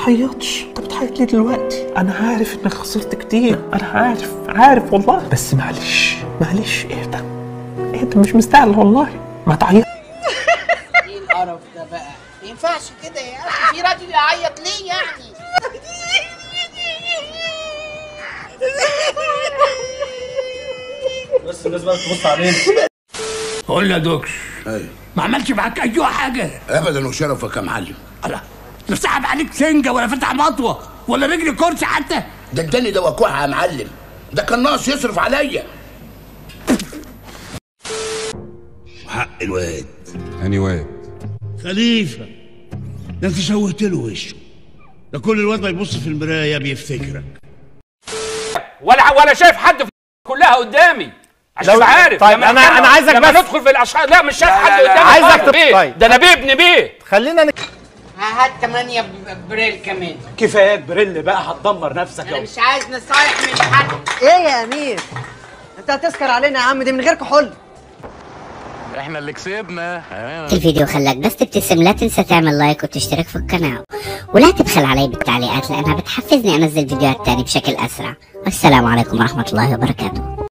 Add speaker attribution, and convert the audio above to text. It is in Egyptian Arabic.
Speaker 1: تعيطش انت بتعيط ليه دلوقتي انا عارف انك خسرت كتير انا عارف عارف والله بس معلش معلش اهدى اهدى مش مستاهل والله ما تعيط
Speaker 2: ايه القرف ده بقى ما ينفعش كده يا اخي في راجل يعيط ليه يعني
Speaker 3: بس الناس بقى تبص علينا
Speaker 4: قول يا دوكش
Speaker 5: ايوه
Speaker 4: ما عملش معاك اي حاجه
Speaker 5: ابدا وشرفك يا معلم
Speaker 4: لا لا سحب عليك سنجه ولا فتح مطوه ولا رجل كرسي حتى
Speaker 5: ده اداني ده وكوعها يا معلم ده كان ناقص يصرف عليا
Speaker 6: حق الواد
Speaker 7: اني واد
Speaker 6: خليفة ده انت شوهت له وشه ده كل الواد ما يبص في المراية بيفتكرك
Speaker 8: ولا ولا شايف حد في كلها قدامي عشان
Speaker 3: لو-
Speaker 8: تبقى عارف
Speaker 3: طيب،
Speaker 8: لما
Speaker 3: أنا-
Speaker 8: نتكلم-
Speaker 3: أنا عايزك
Speaker 8: لما
Speaker 3: بس-
Speaker 8: ندخل في الاشخاص لا مش شايف حد قدامي
Speaker 3: عايزك
Speaker 8: خالص.
Speaker 3: تب-
Speaker 8: بيه.
Speaker 3: طيب.
Speaker 8: ده انا بابن بيت
Speaker 3: خلينا نك...
Speaker 2: هات 8 بريل كمان
Speaker 3: كفايات بريل بقى هتدمر نفسك
Speaker 2: انا
Speaker 3: يا
Speaker 2: مش عايز نصايح من حد
Speaker 9: ايه يا امير انت هتسكر علينا يا عم دي من غير كحول
Speaker 10: الفيديو خلاك بس تبتسم لا تنسى تعمل لايك وتشترك في القناة ولا تبخل علي بالتعليقات لأنها بتحفزني أنزل فيديوهات تاني بشكل أسرع والسلام عليكم ورحمة الله وبركاته